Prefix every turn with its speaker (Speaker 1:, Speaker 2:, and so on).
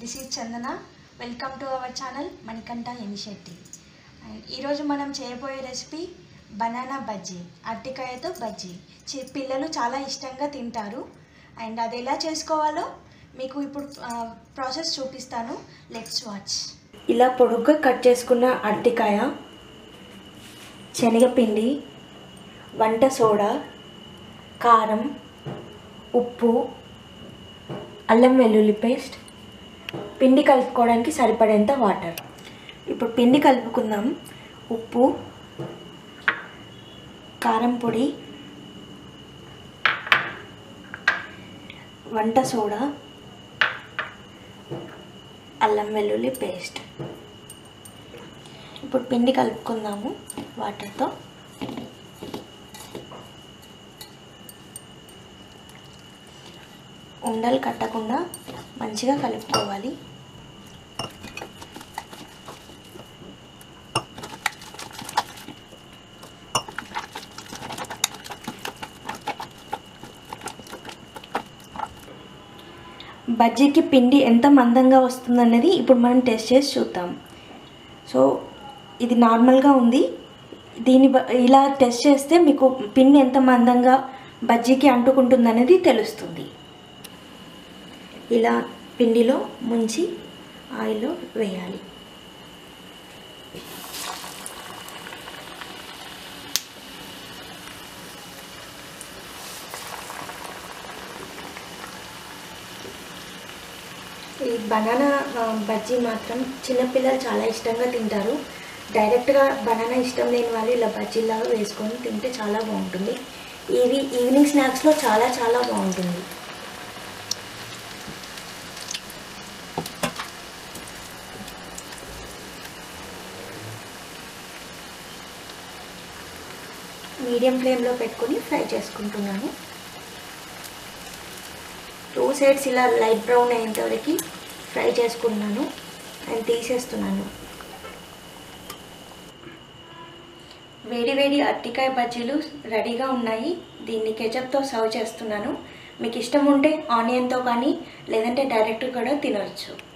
Speaker 1: this is Chandana welcome to our channel Manikanta Enishetty and ఈరోజు మనం చేయబోయే రెసిపీ బనానా బజ్జీ అరటికాయతో బజ్జీ చి- పిల్లలు చాలా ఇష్టంగా తింటారు అండ్ అది ఎలా చేసుకోవాలో మీకు ఇప్పుడు ప్రాసెస్ చూపిస్తాను లెట్స్ వాచ్ ఇలా పొడుగ్గా కట్ చేసుకున్న అరటికాయ శనగపిండి వంట సోడా కారం ఉప్పు అల్లం వెల్లుల్లి పేస్ట్ పిండి కలుపుకోవడానికి సరిపడేంత వాటర్ ఇప్పుడు పిండి కలుపుకుందాం ఉప్పు కారం పొడి వంట సోడా అల్లం వెల్లుల్లి పేస్ట్ ఇప్పుడు పిండి కలుపుకుందాము వాటర్తో ఉండలు కట్టకుండా మంచిగా కలుపుకోవాలి బజ్జీకి పిండి ఎంత మందంగా వస్తుందన్నది ఇప్పుడు మనం టెస్ట్ చేసి చూద్దాం సో ఇది నార్మల్గా ఉంది దీని బ- ఇలా టెస్ట్ చేస్తే మీకు పిండి ఎంత మందంగా బజ్జీకి అంటుకుంటుందనేది తెలుస్తుంది ఇలా పిండిలో ముంచి ఆయిల్లో వేయాలి ఈ బనానా ఆ, బజ్జీ మాత్రం చిన్నపిల్లలు చాలా ఇష్టంగా తింటారు డైరెక్ట్గా బనానా ఇష్టం లేని వాళ్ళు ఇలా బజ్జీలాగా వేసుకొని తింటే చాలా బాగుంటుంది ఇవి ఈవినింగ్ స్నాక్స్లో చాలా చాలా బాగుంటుంది మీడియం ఫ్లేమ్లో పెట్టుకొని ఫ్రై చేసుకుంటున్నాను టూ సైడ్స్ ఇలా లైట్ బ్రౌన్ అయ్యేంత వరకు ఫ్రై చేసుకున్నాను అండ్ తీసేస్తున్నాను వేడి వేడి అరటికాయ బజ్జీలు రెడీగా ఉన్నాయి దీన్ని కెచప్తో సర్వ్ చేస్తున్నాను మీకు ఇష్టం ఉంటే ఆనియన్తో కానీ లేదంటే డైరెక్ట్ కూడా తినవచ్చు